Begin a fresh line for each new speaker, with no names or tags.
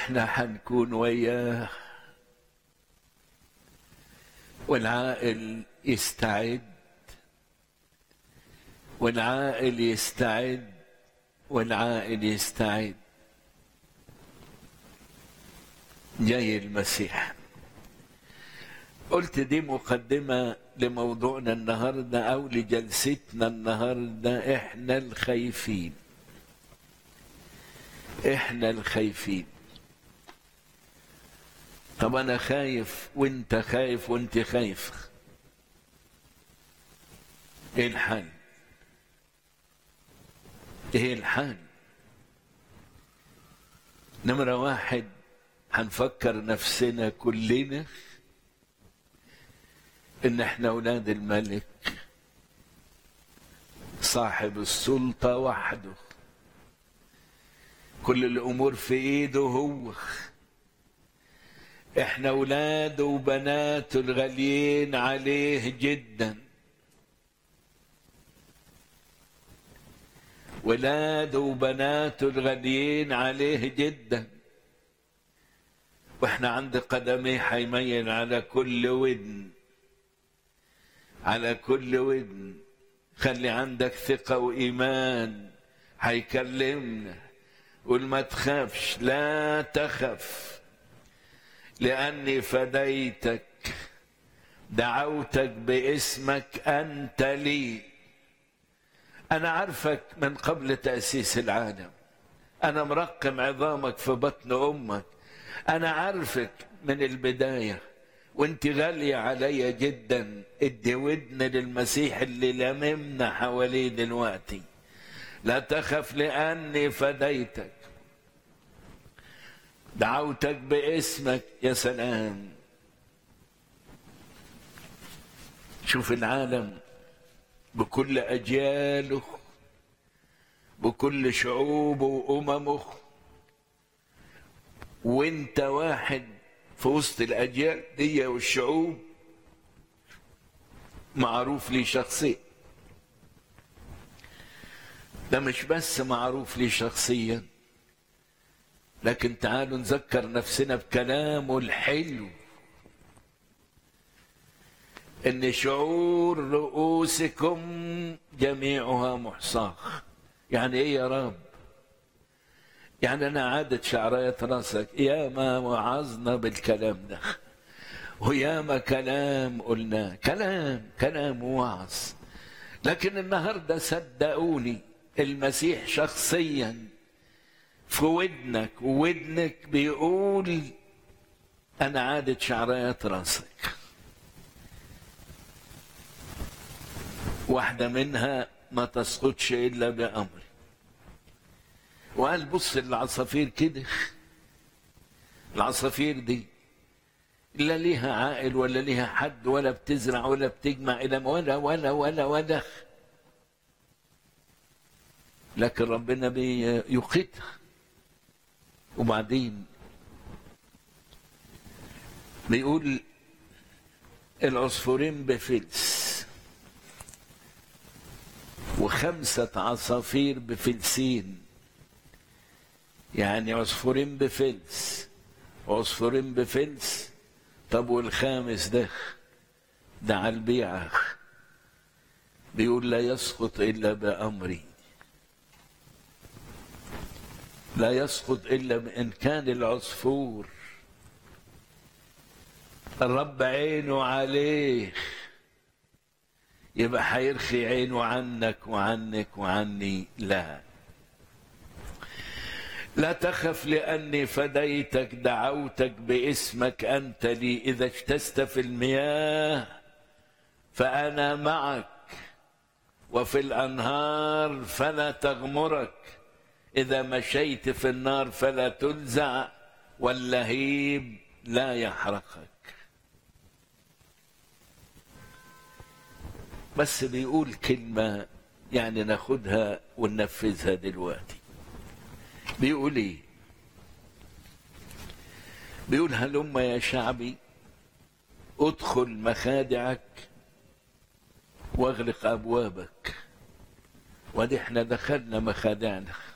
واحنا حنكون وياه والعائل يستعد والعائل يستعد والعائل يستعد جاي المسيح قلت دي مقدمة لموضوعنا النهاردة أو لجلستنا النهاردة إحنا الخايفين إحنا الخايفين طب أنا خايف وأنت خايف وأنت خايف إيه الحل؟ إيه الحل؟ نمرة واحد هنفكر نفسنا كلنا ان احنا اولاد الملك صاحب السلطه وحده كل الامور في ايده هو احنا اولاده وبناته الغاليين عليه جدا ولاده وبناته الغاليين عليه جدا واحنا عند قدميه حيمين على كل ودن على كل ودن خلي عندك ثقة وإيمان هيكلمنا قول ما تخافش لا تخف لأني فديتك دعوتك باسمك أنت لي أنا عارفك من قبل تأسيس العالم أنا مرقم عظامك في بطن أمك أنا عارفك من البداية وانت غالية عليا جدا ادي ودن للمسيح اللي لممنا حواليه دلوقتي لا تخف لأني فديتك دعوتك باسمك يا سلام شوف العالم بكل أجياله بكل شعوبه وأممه وانت واحد في وسط الأجيال دي والشعوب معروف لي شخصيا ده مش بس معروف لي شخصيا لكن تعالوا نذكر نفسنا بكلامه الحلو ان شعور رؤوسكم جميعها محصاه يعني ايه يا رب يعني انا عادت شعرية راسك يا ما وعظنا بالكلام ده ويا ما كلام قلناه كلام كلام وعظ لكن النهارده صدقوني المسيح شخصيا في ودنك وودنك بيقول انا عادت شعرية راسك واحدة منها ما تسقطش إلا بأمري وقال بص العصافير كده العصافير دي لا ليها عائل ولا ليها حد ولا بتزرع ولا بتجمع إلى ولا ولا ولا ولا لكن ربنا بيقيتها وبعدين بيقول العصفورين بفلس وخمسة عصافير بفلسين يعني عصفورين بفلس عصفورين بفلس طب والخامس ده ده على البيعة بيقول لا يسقط إلا بأمري لا يسقط إلا بإن كان العصفور الرب عينه عليه يبقى هيرخي عينه عنك وعنك وعني لا لا تخف لأني فديتك دعوتك باسمك أنت لي إذا اجتزت في المياه فأنا معك وفي الأنهار فلا تغمرك إذا مشيت في النار فلا تلزع واللهيب لا يحرقك بس بيقول كلمة يعني ناخدها وننفذها دلوقتي بيقول ايه بيقول هلم يا شعبي ادخل مخادعك واغلق ابوابك وادي احنا دخلنا مخادعنا